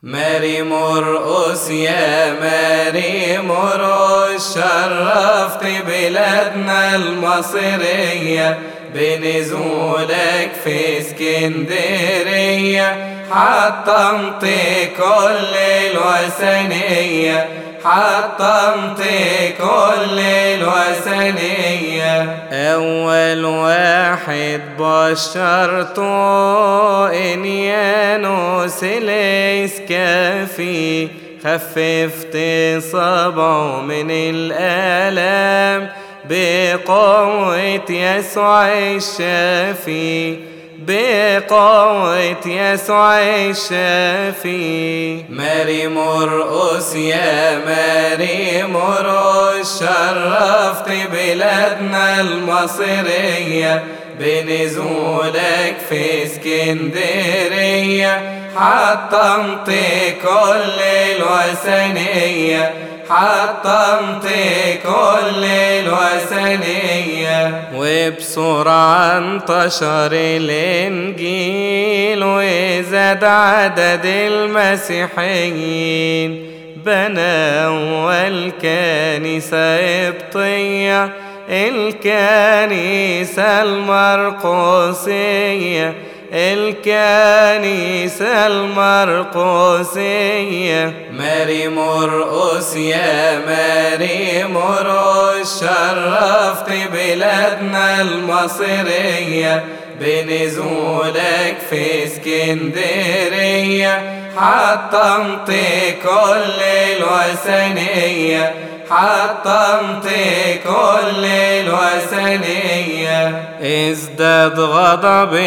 ماري مرقص يا ماري مرقص شرفت بلادنا المصرية بنزولك في اسكندرية حطمت كل الوثنية حطمت كل الوثنية أول واحد بشرته إن يانوس الإسكافي خففت صبعه من الآلام بقوة يسوع الشافي بقوة يسوع الشافي ماري مرقص يا ماري مرقص شرفت بلادنا المصرية بنزولك في اسكندرية حطمت كل الوثنية حطمت كل الوثنية وبسرعة انتشر الإنجيل وزاد عدد المسيحيين بنى أول كنيسة قبطية الكنيسة المرقسية الكنيسة المرقسية ماري مرقس يا ماري مرقس شرفت بلادنا المصرية بنزولك في اسكندرية حطمت كل الوثنية حطمت كل الوثنية ازداد غضب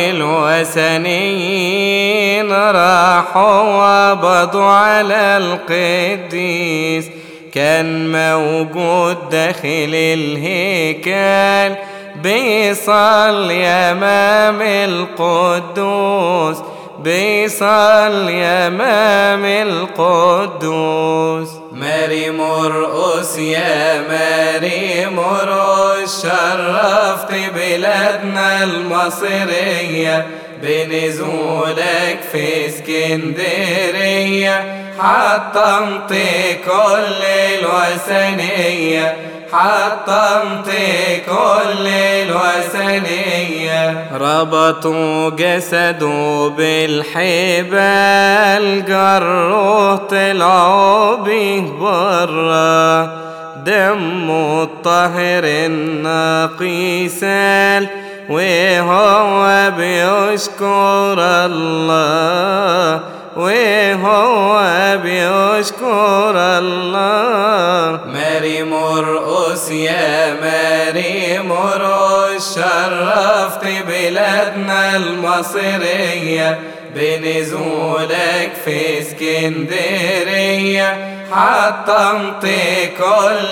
الوثنيين راحوا وقبضوا على القديس كان موجود داخل الهيكل بيصلي امام القدوس بيصلي امام القدوس ماري مرقص يا ماري مرقص شرفت بلادنا المصرية بنزولك في اسكندرية حطمت كل الوثنية حطمت كل الوثنية ربطوا جسده بالحبال جروه طلعوا بيه برا دمه الطاهر النقي سال وهو بيشكر الله وهو بيشكر الله ماري مرقص يا ماري مرقص شرفت بلادنا المصرية بنزولك في اسكندرية حطمت كل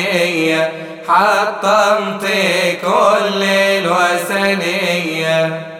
الوثنية حطمت كل الوثنية